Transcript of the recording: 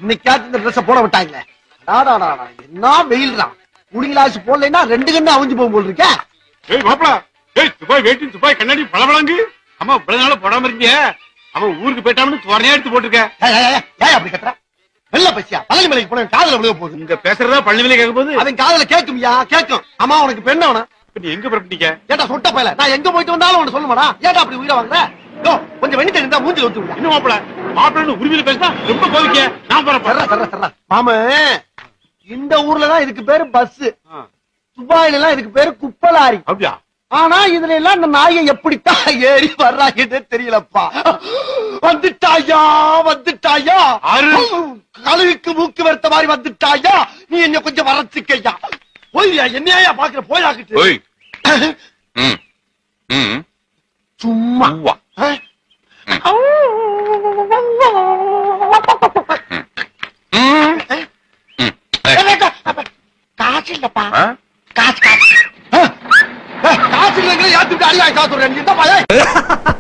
இன்னைக்காச்சும் இந்த ட்ரெஸ் போட விட்டாங்களே டாடாடாடா, என்ன வெயில்டா குடி கிளாஸ் போடலைன்னா ரெண்டு கண்ணு அவிஞ்சு போகும் போல் இருக்கே ஏய் மாப்பிள ஏய் துபாய் வேட்டி துபாய் கண்ணாடி பளபளங்கு அம்மா இவ்வளவு நாள போடாம இருக்கீங்க அவன் ஊருக்கு போயிட்டான்னு துவரையா எடுத்து போட்டிருக்க ஏய், ஏய், ஏய், ஏய் அப்படி கத்துற வெள்ள பசியா பழனி மலைக்கு போன காதல விழுக போகுது இங்க பேசுறதா பள்ளிவில கேட்கும் போது அவன் காதல கேட்கும்யா கேட்கும் அம்மா உனக்கு பெண்ண அவன நீ எங்க புறப்பட்டீங்க ஏட்டா சொட்ட பயல நான் எங்க போயிட்டு வந்தாலும் உனக்கு சொல்லுமாடா ஏட்டா அப்படி உயிரை வாங்குற யோ, கொஞ்சம் வெண்ணி தெரிந்தா மூஞ்சில ஊத்து விடா இன்னும் மாப்பிள மாப்பிள்ளை உரிமையில பேசினா ரொம்ப கோவிக்க நான் சர்ரா போறேன் சர்ரா சர்ரா மாம இந்த ஊர்ல தான் இதுக்கு பேரு பஸ் துபாயில எல்லாம் இதுக்கு பேரு குப்பலாரி அப்படியா ஆனா இதுல எல்லாம் இந்த நாயை எப்படித்தான் ஏறி வர்றாங்கன்னு தெரியலப்பா வந்துட்டாயா வந்துட்டாயா ஆறு. கழுகுக்கு மூக்கு வருத்த மாதிரி வந்துட்டாயா நீ என்ன கொஞ்சம் வரச்சுக்கையா போய்யா என்னையா பாக்குற போயாக்கிட்டு ஓய் ம் ம் சும்மா உவ்வா ஆ? ம் ம் ஏய், காசு இல்லப்பா ஆ? காசு காசு ஆ? ஏய், காசு இல்லைங்கிற ஏத்துட்டு அடிவாய் காசு நீ என்ன